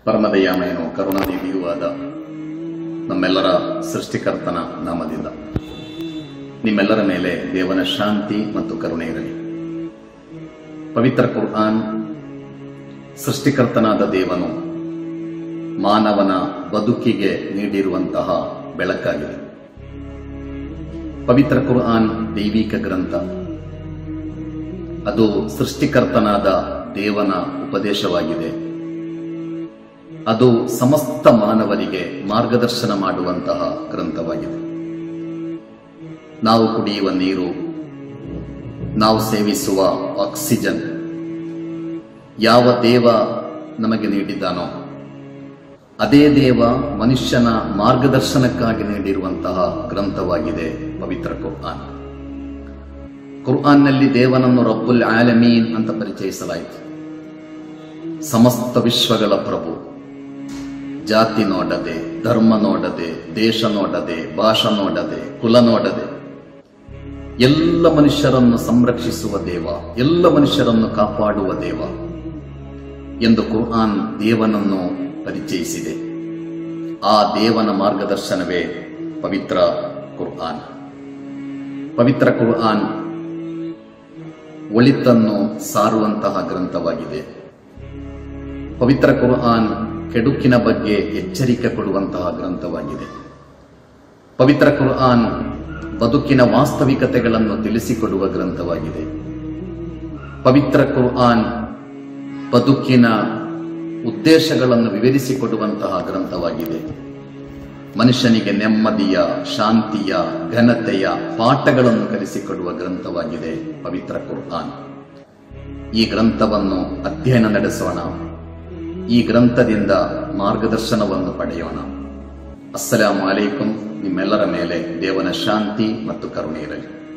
ಪರಮದಯಾಮಯನು ಕರುಣಾನಿಧಿಯೂ ಆದ ನಮ್ಮೆಲ್ಲರ ಸೃಷ್ಟಿಕರ್ತನ ನಾಮದಿಂದ ನಿಮ್ಮೆಲ್ಲರ ಮೇಲೆ ದೇವನ ಶಾಂತಿ ಮತ್ತು ಕರುಣೆ ಇರಲಿ ಪವಿತ್ರ ಕುರ್ಆನ್ ಸೃಷ್ಟಿಕರ್ತನಾದ ದೇವನು ಮಾನವನ ಬದುಕಿಗೆ ನೀಡಿರುವಂತಹ ಬೆಳಕಾಗಿದೆ ಪವಿತ್ರ ಕುರ್ಆನ್ ದೈವಿಕ ಗ್ರಂಥ ಅದು ಸೃಷ್ಟಿಕರ್ತನಾದ ದೇವನ ಉಪದೇಶವಾಗಿದೆ ಅದು ಸಮಸ್ತ ಮಾನವರಿಗೆ ಮಾರ್ಗದರ್ಶನ ಮಾಡುವಂತಹ ಗ್ರಂಥವಾಗಿದೆ ನಾವು ಕುಡಿಯುವ ನೀರು ನಾವು ಸೇವಿಸುವ ಆಕ್ಸಿಜನ್ ಯಾವ ದೇವ ನಮಗೆ ನೀಡಿದ್ದಾನೋ ಅದೇ ದೇವ ಮನುಷ್ಯನ ಮಾರ್ಗದರ್ಶನಕ್ಕಾಗಿ ನೀಡಿರುವಂತಹ ಗ್ರಂಥವಾಗಿದೆ ಪವಿತ್ರ ಕುರ್ಆನ್ ಕುರ್ಆನ್ನಲ್ಲಿ ದೇವನನ್ನು ರಬ್ಬುಲ್ ಆಲಮೀನ್ ಅಂತ ಪರಿಚಯಿಸಲಾಯಿತು ಸಮಸ್ತ ವಿಶ್ವಗಳ ಪ್ರಭು ಜಾತಿ ನೋಡದೆ ಧರ್ಮ ನೋಡದೆ ದೇಶ ನೋಡದೆ ಭಾಷಾ ನೋಡದೆ ಕುಲ ನೋಡದೆ ಎಲ್ಲ ಮನುಷ್ಯರನ್ನು ಸಂರಕ್ಷಿಸುವ ದೇವ ಎಲ್ಲ ಮನುಷ್ಯರನ್ನು ಕಾಪಾಡುವ ದೇವ ಎಂದು ಕುರ್ಆನ್ ದೇವನನ್ನು ಪರಿಚಯಿಸಿದೆ ಆ ದೇವನ ಮಾರ್ಗದರ್ಶನವೇ ಪವಿತ್ರ ಕುರ್ಆನ್ ಪವಿತ್ರ ಕುರ್ಆನ್ ಒಳಿತನ್ನು ಸಾರುವಂತಹ ಗ್ರಂಥವಾಗಿದೆ ಪವಿತ್ರ ಕುರ್ಆನ್ ಕೆಡುಕಿನ ಬಗ್ಗೆ ಎಚ್ಚರಿಕೆ ಕೊಡುವಂತಹ ಗ್ರಂಥವಾಗಿದೆ ಪವಿತ್ರ ಕುರ್ಆನ್ ಬದುಕಿನ ವಾಸ್ತವಿಕತೆಗಳನ್ನು ತಿಳಿಸಿಕೊಡುವ ಗ್ರಂಥವಾಗಿದೆ ಪವಿತ್ರ ಕುರ್ಆನ್ ಬದುಕಿನ ಉದ್ದೇಶಗಳನ್ನು ವಿವರಿಸಿಕೊಡುವಂತಹ ಗ್ರಂಥವಾಗಿದೆ ಮನುಷ್ಯನಿಗೆ ನೆಮ್ಮದಿಯ ಶಾಂತಿಯ ಘನತೆಯ ಪಾಠಗಳನ್ನು ಕಲಿಸಿಕೊಡುವ ಗ್ರಂಥವಾಗಿದೆ ಪವಿತ್ರ ಕುರ್ಆನ್ ಈ ಗ್ರಂಥವನ್ನು ಅಧ್ಯಯನ ನಡೆಸೋಣ ಈ ಗ್ರಂಥದಿಂದ ಮಾರ್ಗದರ್ಶನವನ್ನು ಪಡೆಯೋಣ ಅಸ್ಸಲಾಂ ಅಲೈಕುಂ ನಿಮ್ಮೆಲ್ಲರ ಮೇಲೆ ದೇವನ ಶಾಂತಿ ಮತ್ತು ಕರುಣೆ ಇರಲಿ